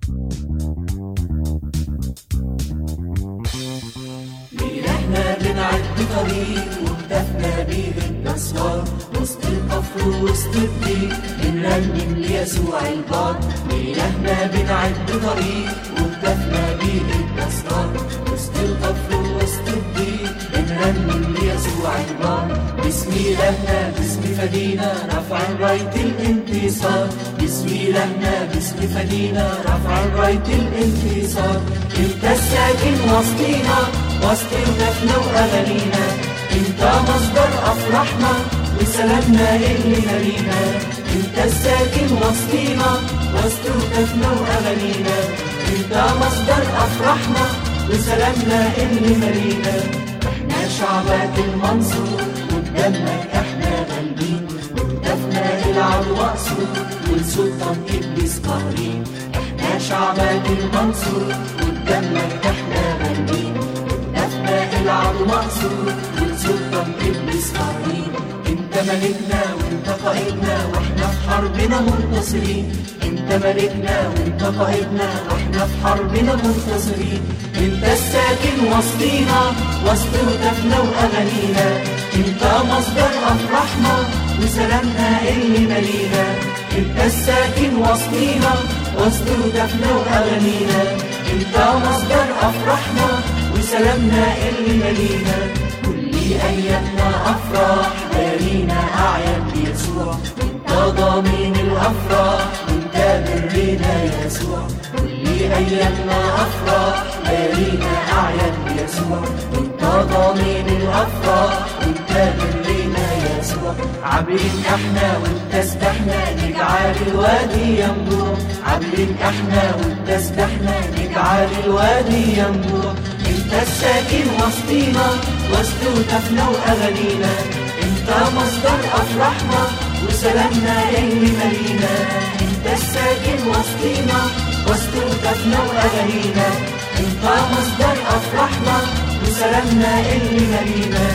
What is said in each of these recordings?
احنا بنعد طريق وهدفنا بيه النصار وسط القفر وسط الضيق بنرنم ليسوع البار إلهنا بنعد طريق وهدفنا بيه النصار وسط القفر وسط الضيق بنرنم ليسوع البار باسم إلهنا باسم فدينا رفع راية الانتصار باسم إلهنا باسم فدينا رفع راية الانتصار انت الساكن وسطينا وسط هدفنا وأغانينا انت مصدر أفراحنا وسلامنا اللي مالينا انت الساكن وسطينا وسط هدفنا وأغانينا انت مصدر أفراحنا وسلامنا اللي مالينا احنا شعبك المنصور قدامك احنا غالبين وهدفنا العدو مقصود والسلطان ابليس قهرين احنا شعبك المنصور قدامك احنا غالبين هدفنا العدو مقصود والسلطان ابليس قهرين انت ملكنا وانت قائدنا واحنا في حربنا منتصرين انت ملكنا وانت قائدنا واحنا في حربنا منتصرين انت الساكن وسطينا وسط هتافنا واغانينا انت مصدر افراحنا وسلامنا اللي مالينا انت الساكن وسطينا وسط هتافنا واغانينا انت مصدر افراحنا وسلامنا اللي مالينا كل ايامنا افراح بارينا اعياد بيسوع انت ضامن الافراح وانت برينا يسوع كل ايامنا افراح بارينا اعياد بيسوع انت ضامن الافراح وانت برينا يسوع عابرين احنا وانت سبحنا نجعل الوادي ينبوع عابرين احنا وانت سبحنا نجعل الوادي ينبوع انت الساكن وسطينا وسط هتافنا واغانينا انت مصدر افراحنا وسلامنا اللي مالينا انت الساكن وسطينا وسط هتافنا واغانينا انت مصدر افراحنا وسلامنا اللي مالينا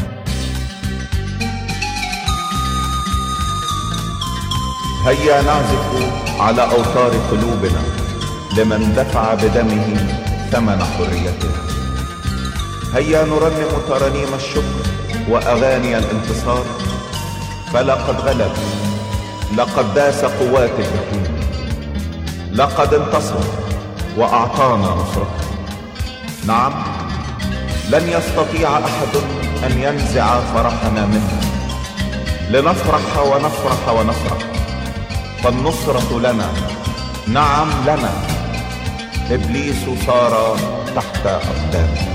هيا نعزف على أوتار قلوبنا لمن دفع بدمه ثمن حريتنا هيا نرنم ترانيم الشكر وأغاني الانتصار فلقد غلب لقد داس قوات الجحيم لقد انتصر وأعطانا نصرته نعم لن يستطيع أحد أن ينزع فرحنا منا لنفرح ونفرح ونفرح فالنصرة لنا نعم لنا إبليس صار تحت أقدامنا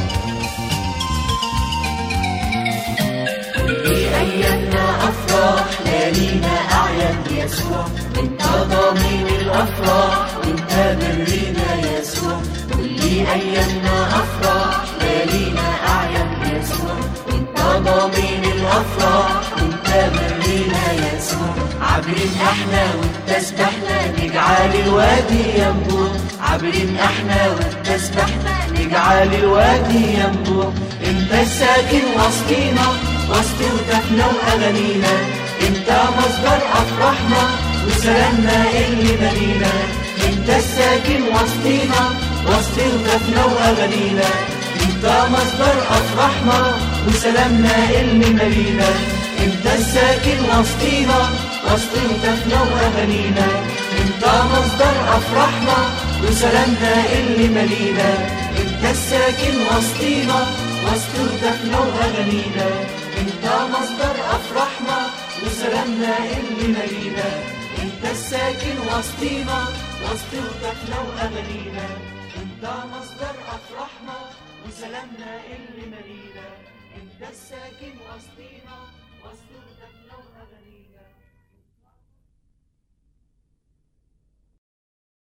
في أيامنا أفراح ليالينا أعياد يسوع انت ضامن الأفراح وانت برينا يسوع كل أيامنا أفراح ليالينا أعياد يسوع انت ضامن الأفراح وانت برينا يسوع عابرين احنا وانت سبحنا نجعل الوادي ينبوع عابرين احنا وانت سبحنا نجعل الوادي ينبوع انت الساكن وسطينا وسط هتافنا واغانينا انت مصدر افراحنا وسلامنا اللي مالينا انت الساكن وسطينا وسط هتافنا واغانينا انت مصدر افراحنا وسلامنا اللي مالينا انت الساكن وسطينا وسط هتافنا واغانينا انت مصدر افراحنا وسلامنا اللي مالينا انت الساكن وسطينا وسط هتافنا واغانينا انت مصدر افراحنا وسلامنا اللي مالينا انت الساكن وسطينا وسط هتافنا واغانينا انت مصدر افراحنا وسلامنا اللي مالينا انت الساكن وسطينا وسط هتافنا واغانينا